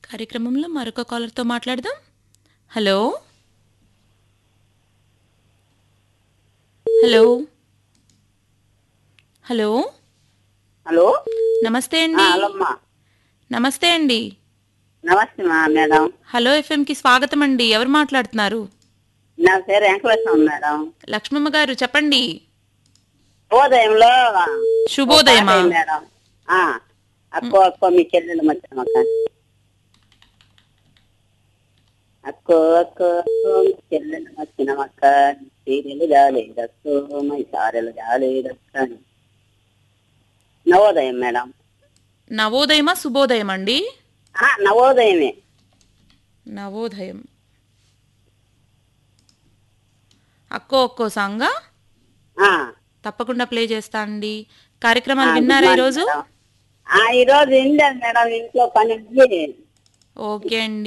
కార్యక్రమంలో మరొక కాలర్తో మాట్లాడదాం హలో హలో హలో హలో నమస్తే ఆ, అండి హలో అమ్మా నమస్తే అండి నమస్తే మా మేడం హలో ఎఫ్ఎంకి స్వాగతం అండి ఎవరు మాట్లాడుతున్నారు నా పేరు వెంకటేశ్వరం మేడం లక్ష్మమ్మ గారు చెప్పండి ఉదయంలో శుభోదయమా మేడం ఆ, అక్కో అక్కో మీ చెల్లెలు మధ్య అక్క అక్కో అక్కో అక్కో మీ చెల్లెలు వచ్చినమక్క సీరియలు జాలేదక్కో మై సారెలు జాలేదక్క నవోదయం మేడం నవోదయమా శుభోదయం అండి ఆ, నవోదయమే నవోదయం అక్కో ఒక్కో సాంగా ఆ, తప్పకుండా ప్లే చేస్తా అండి కార్యక్రమాలు ఆ, విన్నారా గుడ్ ఈరోజు మార్నింగ్ మేడం. ఆ, ఈరోజు ఇంలేదు మేడం ఇంట్లో పని ఉంది ఓకే అండి